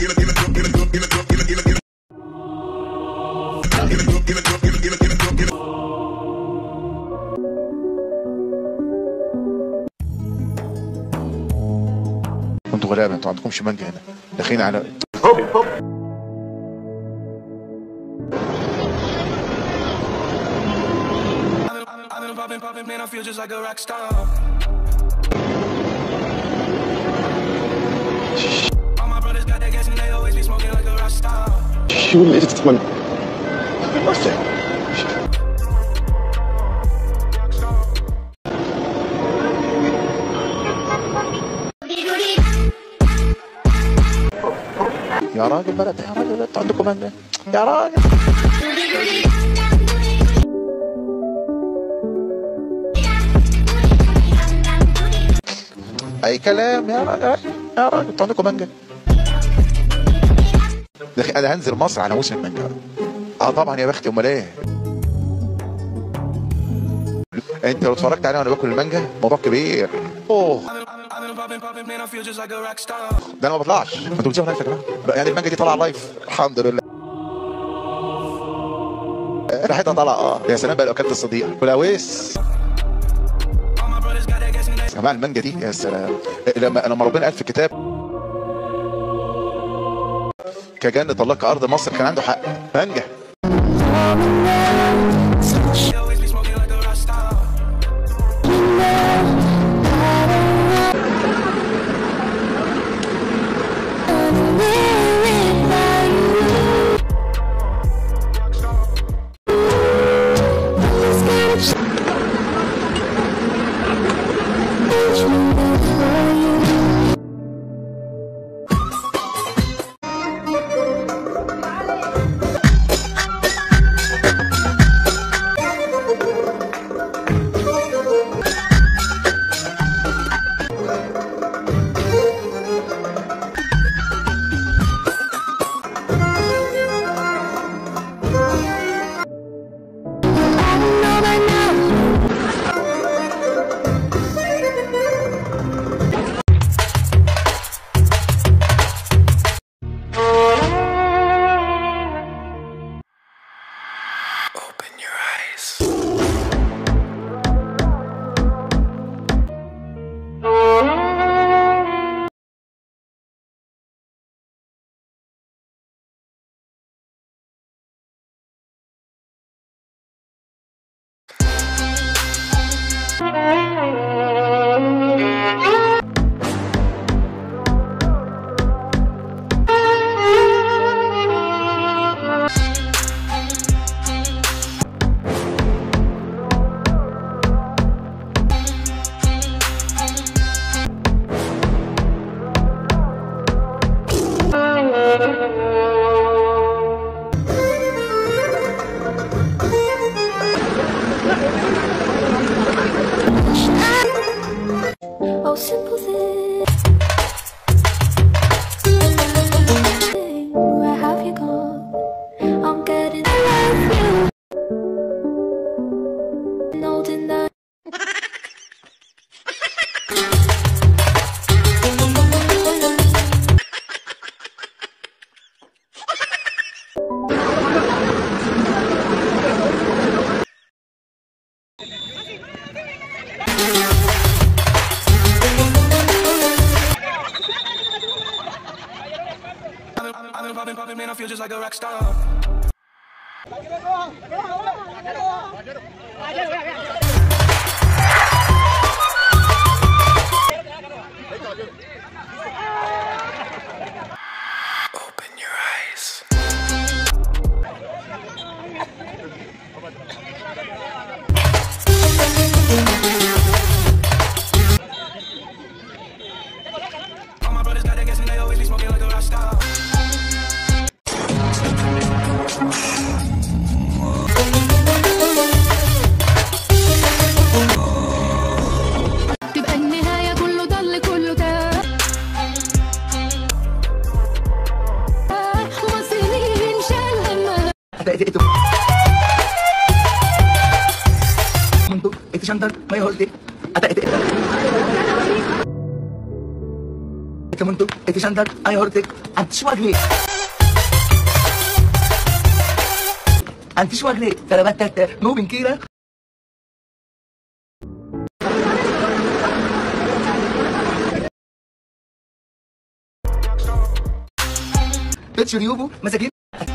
انتوا غلابه انتوا عندكمش مانجا هنا داخلين على I've been popping, popping, man, I feel just like a rock star. All my brothers got that gas and they always be smoking like a rock star. شو اللي تتمنى يا راجل بلد يا راجل انتوا عندكم مانجا يا راجل اي كلام يا راجل يا راجل انتوا عندكم مانجا ده أخي انا هنزل مصر على موسم المانجا اه طبعا يا بختي امال ايه انت لو اتفرجت عليا وانا باكل المانجا موضوع كبير اوه I've been popping, popping, man, I feel just like a rock star. ده انا ما بطلعش انتوا بتشوفوا لايف يا جماعه يعني المانجا دي طالعه لايف الحمد لله ريحتها طالعه اه يا سلام بقى لو اكلت الصديق والاويس All my brothers got that gas and they يا جماعه المانجا دي يا سلام لما لما ربنا قال في الكتاب كجنة الله كأرض مصر كان عنده حق مانجا always be smoking like a rock star. Open your eyes. Oh, simple thing. Where have you gone? I'm getting I love you. No deny. I've been, I've been popping, popping, man, I feel just like a rock star. Open your eyes. All my brothers got that gas and they always be smoking like a rock star. تبقى النهاية كله ضل كله تاه وسنين شال همها Ate, ito. Muntuk, ito Chantal, may hold it. Ate, ito. Ito este momento, este şandar, ayordek, antiswagli. Antiswagli, karabattete, nubin kira. تشريوبو مساكين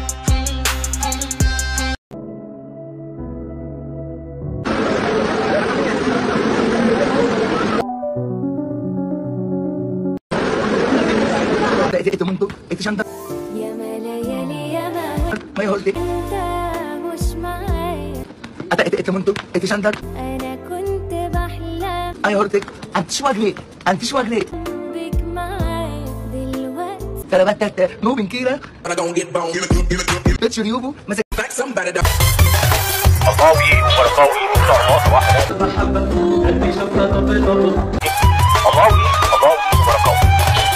este momento, este şandar, يا ما ليالي يا ما ما يهولدك. انت مش معايا Ata este momento, este şandar, انا كنت بحلم ayordek, antiswagli, antiswagli. بيك معايا دلوقتي karabattete, nubin kira. I don't get bone. Give it, give it, give it, give it تشريوبو مساكين back somebody down. القوي والقوي صار واحدة القوي القوي والقوي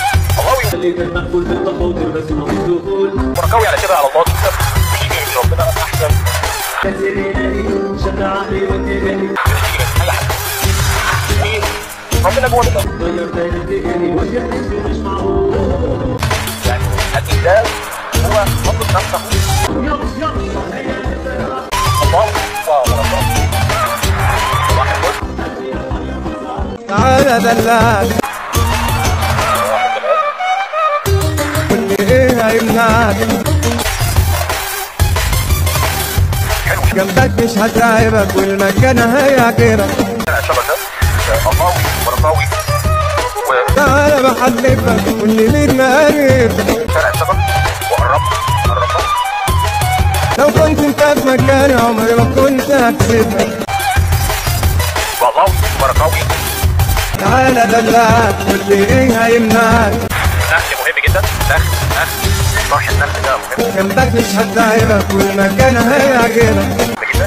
القوي والقوي على كده على الله تكسب ويجي من ربنا احسن مين؟ ربنا جوه منك يعني الإنسان هو فضل نفسه الله ورسوله واحد بص تعالى دلعك واللي ايه هيمنعك جنبك مش هتعبك والمكان هيعجبك شبكة الله ورقاوي تعالى بحلفك واللي مين مقرب وشارع الشجر وقربت قربت لو كنت انت في مكاني عمري ما كنت هكسبك والله ورقاوي تعالى دلعك واللي ايه هيمنعك نخل مهم جدا نخل نخل صح النخل ده مهم جنبك مش هتعبك والمكان هيعجبك جدا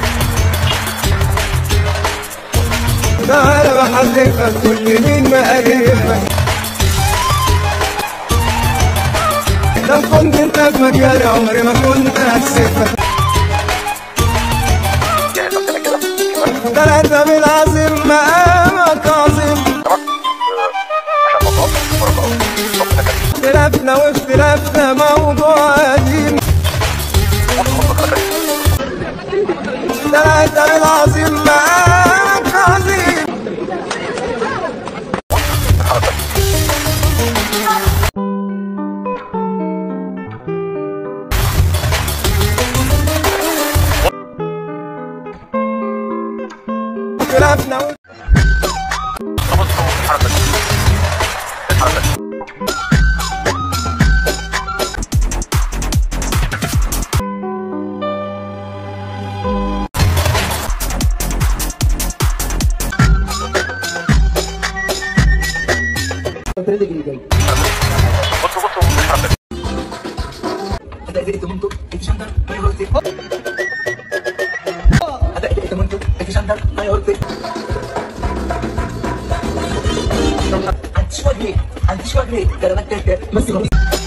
تعالى بحلفك واللي مين مقربك لو كنت انت في مكاني عمري ما كنت هكسبك جاهز نفسنا كده كمان ده انت بالعظيم مقامك عظيم تمام آه، عشان مطاط ورقاوي ربنا كريم اختلافنا واختلافنا موضوع قديم ده انت بالعظيم مقامك عظيم اختلافنا واختلافنا تبصوا الحركة دي الحركة دي بصوا بصوا الحركة دي Ada este momento, este şandar, ayordek. Ada este momento, este şandar, ayordek. Antiswagli, antiswagli, karabattete, masih